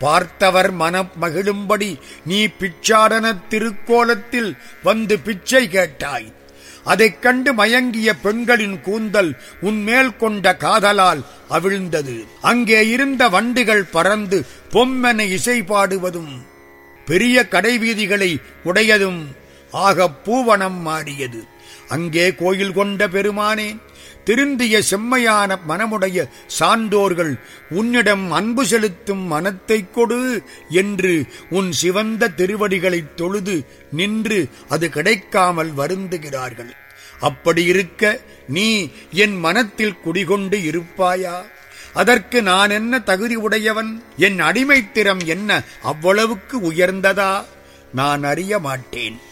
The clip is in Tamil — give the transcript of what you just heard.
பார்த்தவர் மனம் மகிழும்படி நீ பிச்சாடன திருக்கோலத்தில் வந்து பிச்சை கேட்டாய் அதைக் கண்டு மயங்கிய பெண்களின் கூந்தல் உன்மேல் கொண்ட காதலால் அவிழ்ந்தது அங்கே இருந்த வண்டுகள் பறந்து பொம்மென இசை பாடுவதும் பெரிய கடைவீதிகளை உடையதும் ஆக பூவனம் மாறியது அங்கே கோயில் கொண்ட பெருமானே திருந்திய செம்மையான மனமுடைய சான்றோர்கள் உன்னிடம் அன்பு செலுத்தும் மனத்தைக் கொடு என்று உன் சிவந்த திருவடிகளைத் தொழுது நின்று அது கிடைக்காமல் வருந்துகிறார்கள் அப்படி இருக்க நீ என் மனத்தில் குடிகொண்டு இருப்பாயா அதற்கு நான் என்ன தகுதி உடையவன் என் அடிமைத்திறம் என்ன அவ்வளவுக்கு உயர்ந்ததா நான் அறிய மாட்டேன்